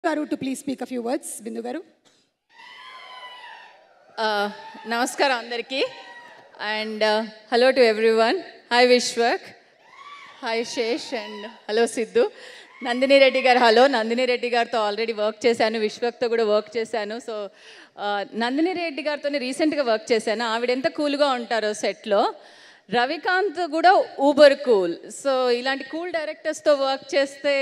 గారు to please speak a few words Bindu గారు నమస్కారం అందరికీ and hello to everyone hi Vishwak hi Sesh and hello Siddhu Nandini Reddy గారు హలో నందిని రెడ్డి గారితో ఆల్రెడీ వర్క్ చేశాను విశ్వక్తో కూడా వర్క్ చేశాను సో నందిని రెడ్డి గారితో రీసెంట్గా వర్క్ చేశాను ఆవిడ ఎంత కూల్గా ఉంటారో సెట్లో రవికాంత్ కూడా ఊబర్ కూల్ సో ఇలాంటి కూల్ డైరెక్టర్స్తో వర్క్ చేస్తే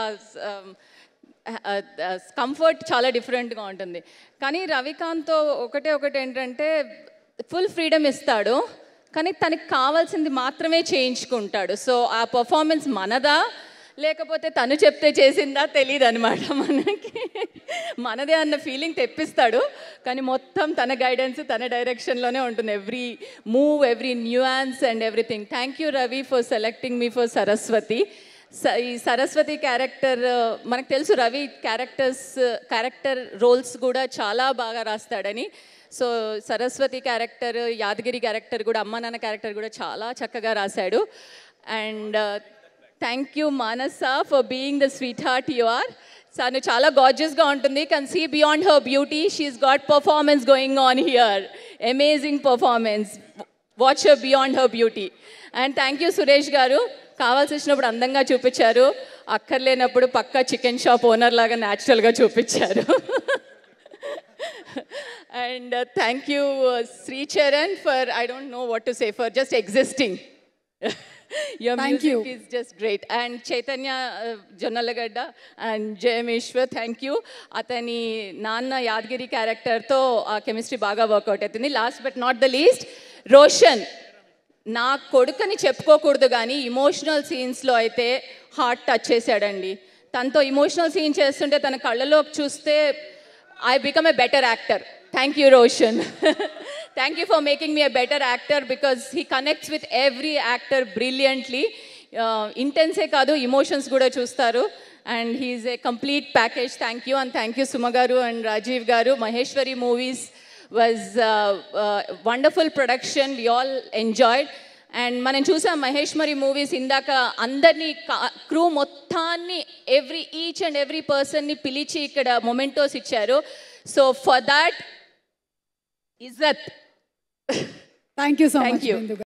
కంఫర్ట్ చాలా డిఫరెంట్గా ఉంటుంది కానీ రవికాంత్తో ఒకటే ఒకటి ఏంటంటే ఫుల్ ఫ్రీడమ్ ఇస్తాడు కానీ తనకి కావాల్సింది మాత్రమే చేయించుకుంటాడు సో ఆ పర్ఫార్మెన్స్ మనదా లేకపోతే తను చెప్తే చేసిందా తెలియదు అనమాట మనకి మనదే అన్న ఫీలింగ్ తెప్పిస్తాడు కానీ మొత్తం తన గైడెన్స్ తన డైరెక్షన్లోనే ఉంటుంది every move every nuance and everything thank you Ravi for selecting me for Saraswati స ఈ సరస్వతి క్యారెక్టర్ మనకు తెలుసు రవి క్యారెక్టర్స్ క్యారెక్టర్ రోల్స్ కూడా చాలా బాగా రాస్తాడని so Saraswati character Yadagiri character కూడా అమ్మ నాన్న క్యారెక్టర్ కూడా చాలా చక్కగా రాశాడు and thank you Manasa for being the sweet heart you are తను చాలా గార్జియస్గా ఉంటుంది can see beyond her beauty she is got performance going on here amazing performance watch her beyond her beauty and thank you Suresh గారు కావాల్సి వచ్చినప్పుడు అందంగా చూపించారు అక్కర్లేనప్పుడు పక్కా చికెన్ షాప్ ఓనర్ లాగా న్యాచురల్గా చూపించారు and thank you Sricharan for I don't know what to say for just existing your Thank you. Music is just great and Chaitanya Jonnalagadda and Jayameshwar thank you అతని నాన్న యాదగిరి క్యారెక్టర్తో ఆ కెమిస్ట్రీ బాగా వర్కౌట్ అవుతుంది last but not the least Roshan నా కొడుకని చెప్పుకోకూడదు కానీ emotional సీన్స్లో అయితే హార్ట్ టచ్ చేశాడండి తనతో ఇమోషనల్ సీన్ చేస్తుంటే తన కళ్ళలోకి చూస్తే I become a better actor thank you Roshan thank you for making me a better actor because he connects with every actor brilliantly intense కాదు ఇమోషన్స్ కూడా చూస్తారు and he is a complete package thank you and thank you Suma గారు and Rajiv గారు Maheshwari movies was wonderful production we all enjoyed and మనం చూసాం Maheshwari movies ఇందాక అందరినీ crew మొత్తాన్ని ఎవ్రీ ఈచ్ అండ్ ఎవ్రీ పర్సన్ని పిలిచి ఇక్కడ మొమెంటోస్ ఇచ్చారు సో ఫర్ దాట్ ఇజ్జత్ thank you so Thank much you. Bindu గారు